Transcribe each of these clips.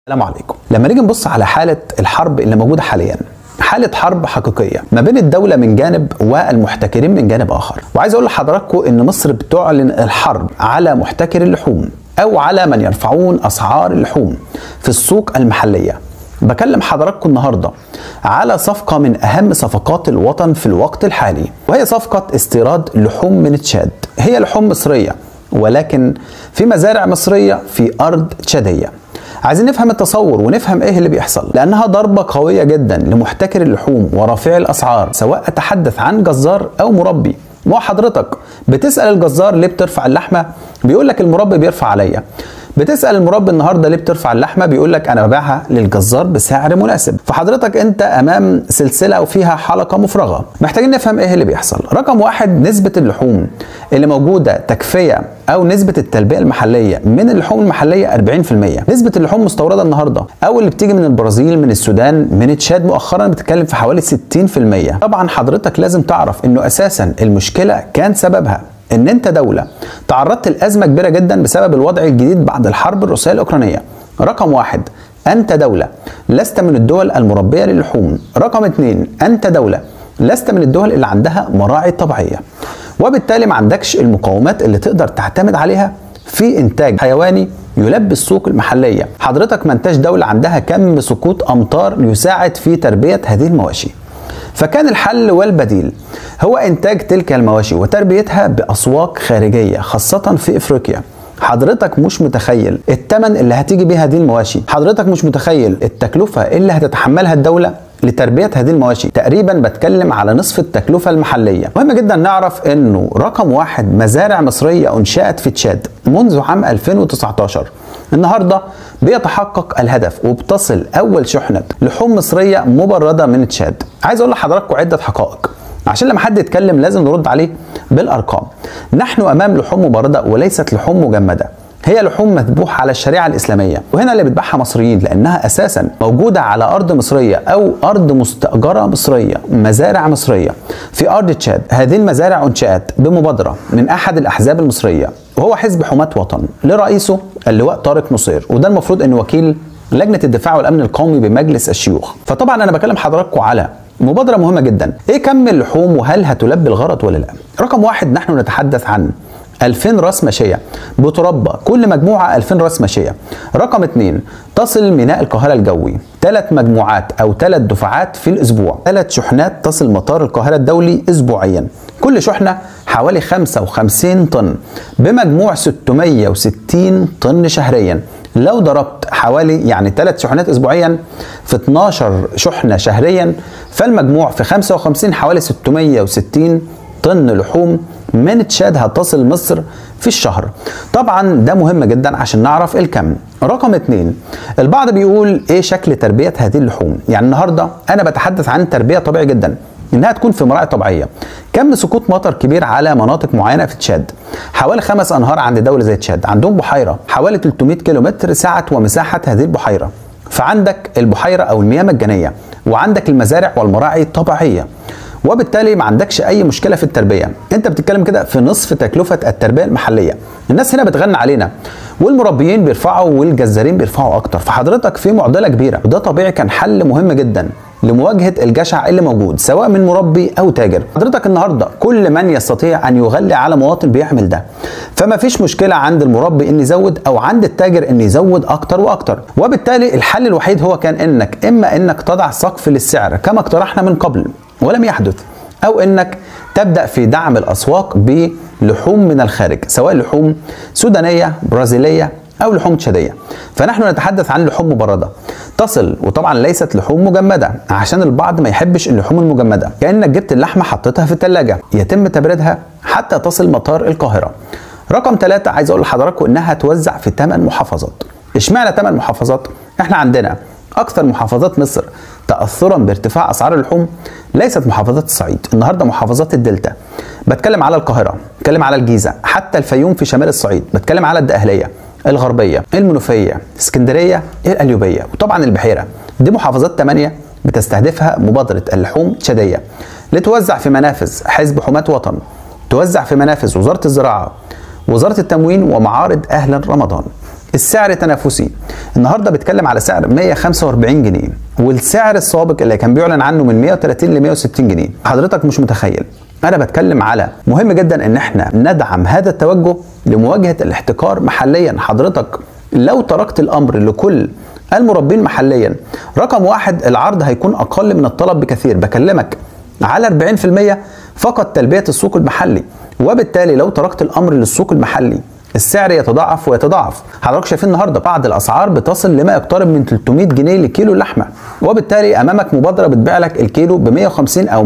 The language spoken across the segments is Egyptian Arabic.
السلام عليكم لما نيجي نبص على حالة الحرب اللي موجودة حاليا حالة حرب حقيقية ما بين الدولة من جانب والمحتكرين من جانب آخر وعايز أقول لحضراتكم إن مصر بتعلن الحرب على محتكر اللحوم أو على من يرفعون أسعار اللحوم في السوق المحلية بكلم حضراتكم النهاردة على صفقة من أهم صفقات الوطن في الوقت الحالي وهي صفقة استيراد لحوم من تشاد هي لحوم مصرية ولكن في مزارع مصرية في أرض تشادية عايزين نفهم التصور ونفهم ايه اللي بيحصل لانها ضربه قويه جدا لمحتكر اللحوم ورافعي الاسعار سواء اتحدث عن جزار او مربي ما هو حضرتك بتسال الجزار ليه بترفع اللحمه بيقول لك المربي بيرفع عليا بتسال المربي النهارده ليه بترفع اللحمه بيقول لك انا ببيعها للجزار بسعر مناسب فحضرتك انت امام سلسله وفيها حلقه مفرغه محتاجين نفهم ايه اللي بيحصل رقم واحد نسبه اللحوم اللي موجوده تكفيه او نسبه التلبيه المحليه من اللحوم المحليه 40% نسبه اللحوم المستورده النهارده او اللي بتيجي من البرازيل من السودان من تشاد مؤخرا بتتكلم في حوالي 60% طبعا حضرتك لازم تعرف انه اساسا المشكله كان سببها ان انت دوله تعرضت لازمه كبيره جدا بسبب الوضع الجديد بعد الحرب الروسيه الاوكرانيه رقم واحد انت دوله لست من الدول المربيه للحوم رقم اثنين انت دوله لست من الدول اللي عندها مراعي طبيعيه وبالتالي ما عندكش المقومات اللي تقدر تعتمد عليها في انتاج حيواني يلبي السوق المحليه حضرتك ما انتاج دوله عندها كم سقوط امطار يساعد في تربيه هذه المواشي فكان الحل والبديل هو انتاج تلك المواشي وتربيتها باسواق خارجيه خاصه في افريقيا حضرتك مش متخيل الثمن اللي هتيجي بيه هذه المواشي حضرتك مش متخيل التكلفه اللي هتتحملها الدوله لتربيه هذه المواشي تقريبا بتكلم على نصف التكلفه المحليه مهم جدا نعرف انه رقم واحد مزارع مصريه انشات في تشاد منذ عام 2019 النهارده بيتحقق الهدف وبتصل اول شحنه لحوم مصريه مبرده من تشاد عايز اقول لحضراتكم عده حقائق عشان لما حد يتكلم لازم نرد عليه بالارقام نحن امام لحوم مبرده وليست لحوم مجمده هي لحوم مذبوحة على الشريعة الإسلامية وهنا اللي بتبيعها مصريين لأنها أساسا موجودة على أرض مصرية أو أرض مستأجرة مصرية مزارع مصرية في أرض تشاد هذه المزارع أنشأت بمبادرة من أحد الأحزاب المصرية وهو حزب حماة وطن لرئيسه اللواء طارق نصير وده المفروض أنه وكيل لجنة الدفاع والأمن القومي بمجلس الشيوخ فطبعا أنا بكلم حضراتكم على مبادرة مهمة جدا ايه كم اللحوم وهل هتلبي الغرض ولا لا رقم واحد نحن نتحدث عن 2000 راس ماشيه بتربى كل مجموعه 2000 راس ماشيه رقم اثنين تصل ميناء القاهره الجوي ثلاث مجموعات او ثلاث دفعات في الاسبوع ثلاث شحنات تصل مطار القاهره الدولي اسبوعيا كل شحنه حوالي 55 طن بمجموع 660 طن شهريا لو ضربت حوالي يعني ثلاث شحنات اسبوعيا في 12 شحنه شهريا فالمجموع في 55 حوالي 660 طن لحوم من تشاد هتصل مصر في الشهر طبعا ده مهم جدا عشان نعرف الكم رقم اتنين البعض بيقول ايه شكل تربية هذه اللحوم يعني النهاردة انا بتحدث عن تربية طبيعي جدا انها تكون في مراعي طبيعيه كم سقوط مطر كبير على مناطق معينه في تشاد حوالي خمس انهار عند دوله زي تشاد عندهم بحيره حوالي 300 كيلومتر سعه ومساحه هذه البحيره فعندك البحيره او المياه مجانيه وعندك المزارع والمراعي طبيعيه وبالتالي ما عندكش اي مشكله في التربيه انت بتتكلم كده في نصف تكلفه التربيه المحليه الناس هنا بتغنى علينا والمربيين بيرفعوا والجزارين بيرفعوا اكتر فحضرتك في معضله كبيره وده طبيعي كان حل مهم جدا لمواجهه الجشع اللي موجود سواء من مربي او تاجر حضرتك النهارده كل من يستطيع ان يغلي على مواطن بيعمل ده فما فيش مشكله عند المربي ان يزود او عند التاجر ان يزود اكتر واكتر وبالتالي الحل الوحيد هو كان انك اما انك تضع سقف للسعر كما اقترحنا من قبل ولم يحدث او انك تبدا في دعم الاسواق بلحوم من الخارج سواء لحوم سودانيه برازيليه او لحوم تشاديه فنحن نتحدث عن لحوم مبرده تصل وطبعا ليست لحوم مجمده عشان البعض ما يحبش اللحوم المجمده كانك جبت اللحمه حطيتها في الثلاجه يتم تبريدها حتى تصل مطار القاهره رقم ثلاثة عايز اقول لحضراتكم انها توزع في 8 محافظات اشمعنى 8 محافظات احنا عندنا اكثر محافظات مصر تاثرا بارتفاع اسعار اللحوم ليست محافظات الصعيد النهارده محافظات الدلتا بتكلم على القاهره بتكلم على الجيزه حتى الفيوم في شمال الصعيد بتكلم على الدقهليه الغربيه المنوفيه اسكندريه القليوبيه وطبعا البحيره دي محافظات 8 بتستهدفها مبادره اللحوم تشاديه لتوزع في منافذ حزب حماة وطن توزع في منافذ وزاره الزراعه وزاره التموين ومعارض اهل رمضان السعر تنافسي النهارده بيتكلم على سعر 145 جنيه والسعر السابق اللي كان بيعلن عنه من 130 ل 160 جنيه حضرتك مش متخيل انا بتكلم على مهم جدا ان احنا ندعم هذا التوجه لمواجهه الاحتكار محليا حضرتك لو تركت الامر لكل المربين محليا رقم واحد العرض هيكون اقل من الطلب بكثير بكلمك على 40% فقط تلبيه السوق المحلي وبالتالي لو تركت الامر للسوق المحلي السعر يتضاعف ويتضاعف حضرتك شايفين النهارده بعض الاسعار بتصل لما يقترب من 300 جنيه لكيلو اللحمه وبالتالي امامك مبادره بتبيع لك الكيلو ب 150 او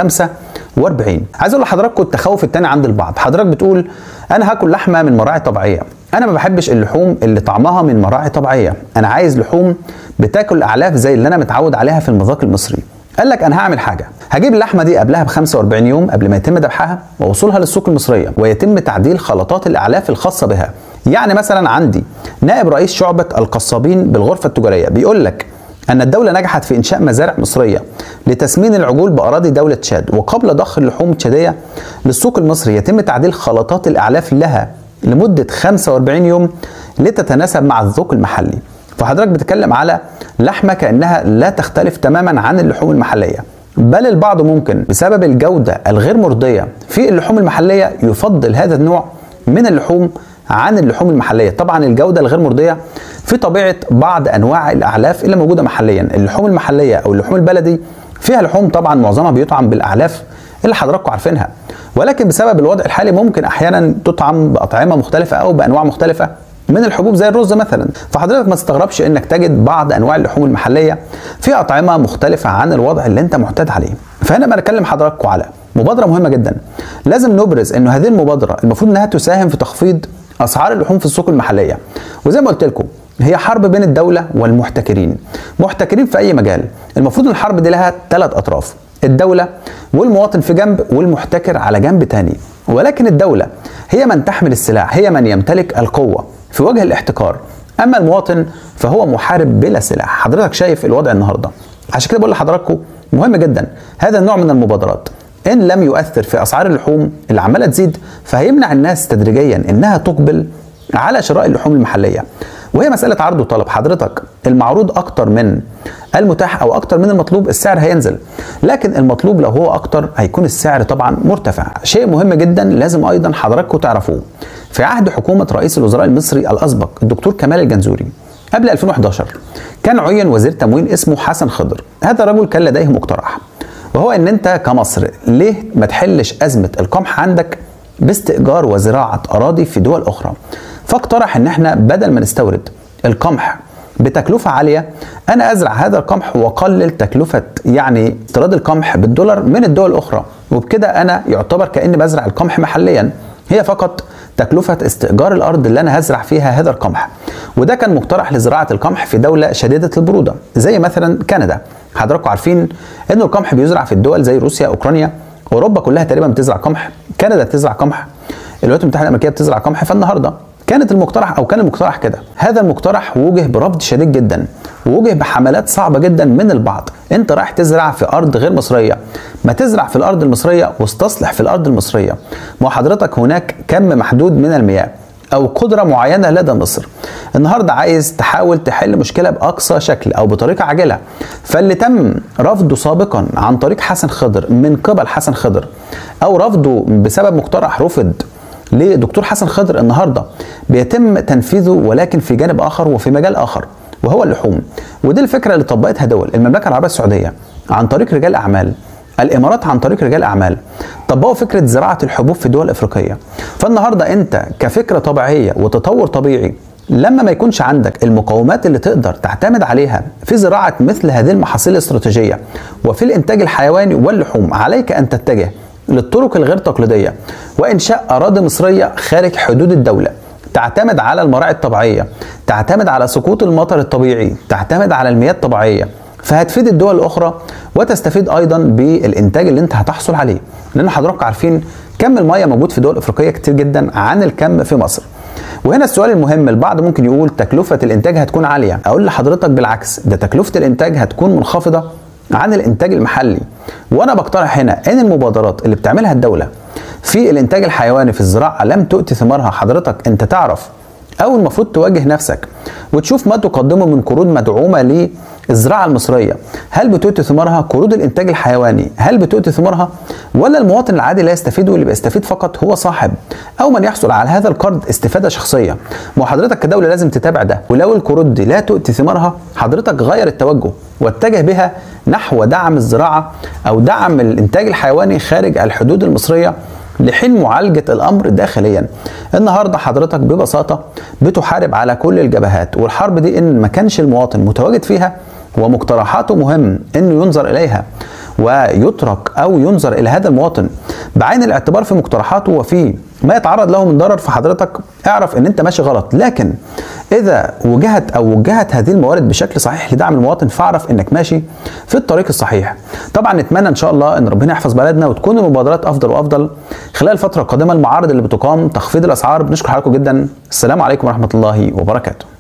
145 عايز اقول لحضراتكم التخوف الثاني عند البعض حضرتك بتقول انا هاكل لحمه من مراعي طبيعيه انا ما بحبش اللحوم اللي طعمها من مراعي طبيعيه انا عايز لحوم بتاكل اعلاف زي اللي انا متعود عليها في المذاق المصري قال لك انا هعمل حاجه هجيب اللحمه دي قبلها ب 45 يوم قبل ما يتم ذبحها ووصولها للسوق المصريه ويتم تعديل خلطات الاعلاف الخاصه بها يعني مثلا عندي نائب رئيس شعبه القصابين بالغرفه التجاريه بيقول لك أن الدولة نجحت في إنشاء مزارع مصرية لتسمين العجول بأراضي دولة تشاد وقبل ضخ اللحوم التشادية للسوق المصري يتم تعديل خلطات الأعلاف لها لمدة 45 يوم لتتناسب مع الذوق المحلي فحضرتك بتتكلم على لحمة كأنها لا تختلف تماما عن اللحوم المحلية بل البعض ممكن بسبب الجودة الغير مرضية في اللحوم المحلية يفضل هذا النوع من اللحوم عن اللحوم المحليه طبعا الجوده الغير مرضيه في طبيعه بعض انواع الاعلاف اللي موجوده محليا اللحوم المحليه او اللحوم البلدي فيها لحوم طبعا معظمها بيطعم بالاعلاف اللي حضراتكم عارفينها ولكن بسبب الوضع الحالي ممكن احيانا تطعم باطعمه مختلفه او بانواع مختلفه من الحبوب زي الرز مثلا فحضرتك ما تستغربش انك تجد بعض انواع اللحوم المحليه في اطعمه مختلفه عن الوضع اللي انت معتاد عليه فهنا بنتكلم حضراتكم على مبادره مهمه جدا لازم نبرز انه هذه المبادره المفروض انها تساهم في تخفيض اسعار اللحوم في السوق المحليه وزي ما قلت لكم هي حرب بين الدوله والمحتكرين محتكرين في اي مجال المفروض الحرب دي لها ثلاث اطراف الدوله والمواطن في جنب والمحتكر على جنب تاني ولكن الدوله هي من تحمل السلاح هي من يمتلك القوه في وجه الاحتكار اما المواطن فهو محارب بلا سلاح حضرتك شايف الوضع النهارده عشان كده بقول لحضراتكم مهم جدا هذا النوع من المبادرات ان لم يؤثر في اسعار اللحوم اللي عماله تزيد فهيمنع الناس تدريجيا انها تقبل على شراء اللحوم المحليه وهي مساله عرض وطلب حضرتك المعروض اكتر من المتاح او اكتر من المطلوب السعر هينزل لكن المطلوب لو هو اكتر هيكون السعر طبعا مرتفع شيء مهم جدا لازم ايضا حضراتكم تعرفوه في عهد حكومه رئيس الوزراء المصري الاسبق الدكتور كمال الجنزوري قبل 2011 كان عين وزير تموين اسمه حسن خضر هذا الرجل كان لديه مقترح وهو ان انت كمصر ليه ما تحلش ازمه القمح عندك باستئجار وزراعه اراضي في دول اخرى فاقترح ان احنا بدل ما نستورد القمح بتكلفة عالية أنا أزرع هذا القمح وأقلل تكلفة يعني استيراد القمح بالدولار من الدول الأخرى وبكده أنا يعتبر كأني بزرع القمح محليا هي فقط تكلفة استئجار الأرض اللي أنا هزرع فيها هذا القمح وده كان مقترح لزراعة القمح في دولة شديدة البرودة زي مثلا كندا حضراتكم عارفين ان القمح بيزرع في الدول زي روسيا اوكرانيا اوروبا كلها تقريبا بتزرع قمح كندا بتزرع قمح الولايات المتحده الامريكيه بتزرع قمح فالنهارده كانت المقترح او كان المقترح كده هذا المقترح وجه برفض شديد جدا ووجه بحملات صعبه جدا من البعض انت رايح تزرع في ارض غير مصريه ما تزرع في الارض المصريه واستصلح في الارض المصريه ما حضرتك هناك كم محدود من المياه او قدره معينه لدى مصر النهارده عايز تحاول تحل مشكله باقصى شكل او بطريقه عاجله فاللي تم رفضه سابقا عن طريق حسن خضر من قبل حسن خضر او رفضه بسبب مقترح رفض لدكتور حسن خضر النهارده بيتم تنفيذه ولكن في جانب اخر وفي مجال اخر وهو اللحوم ودي الفكره اللي طبقتها دول المملكه العربيه السعوديه عن طريق رجال اعمال الامارات عن طريق رجال اعمال طبقوا فكره زراعه الحبوب في الدول الافريقيه فالنهارده انت كفكره طبيعيه وتطور طبيعي لما ما يكونش عندك المقومات اللي تقدر تعتمد عليها في زراعه مثل هذه المحاصيل الاستراتيجيه وفي الانتاج الحيواني واللحوم عليك ان تتجه للطرق الغير تقليديه وانشاء اراضي مصريه خارج حدود الدوله تعتمد على المراعي الطبيعيه تعتمد على سقوط المطر الطبيعي تعتمد على المياه الطبيعيه فهتفيد الدول الاخرى وتستفيد ايضا بالانتاج اللي انت هتحصل عليه لان حضراتكم عارفين كم الميه موجود في دول افريقيه كتير جدا عن الكم في مصر وهنا السؤال المهم البعض ممكن يقول تكلفه الانتاج هتكون عاليه اقول لحضرتك بالعكس ده تكلفه الانتاج هتكون منخفضه عن الانتاج المحلي وانا بقترح هنا ان المبادرات اللي بتعملها الدوله في الانتاج الحيواني في الزراعه لم تؤتي ثمارها حضرتك انت تعرف او المفروض تواجه نفسك وتشوف ما تقدمه من قروض مدعومه للزراعه المصريه هل بتؤتي ثمارها قروض الانتاج الحيواني هل بتؤتي ثمارها ولا المواطن العادي لا يستفيد واللي بيستفيد فقط هو صاحب او من يحصل على هذا القرض استفاده شخصيه ما حضرتك كدوله لازم تتابع ده ولو القروض دي لا تؤتي ثمارها حضرتك غير التوجه واتجه بها نحو دعم الزراعه او دعم الانتاج الحيواني خارج الحدود المصريه لحين معالجة الأمر داخليا النهاردة حضرتك ببساطة بتحارب على كل الجبهات والحرب دي إن ما كانش المواطن متواجد فيها ومقترحاته مهم إنه ينظر إليها ويترك أو ينظر إلى هذا المواطن بعين الاعتبار في مقترحاته وفي ما يتعرض له من ضرر فحضرتك اعرف ان انت ماشي غلط لكن اذا وجهت او وجهت هذه الموارد بشكل صحيح لدعم المواطن فاعرف انك ماشي في الطريق الصحيح طبعا نتمنى ان شاء الله ان ربنا يحفظ بلدنا وتكون المبادرات افضل وافضل خلال الفتره القادمه المعارض اللي بتقام تخفيض الاسعار بنشكر حضراتكم جدا السلام عليكم ورحمه الله وبركاته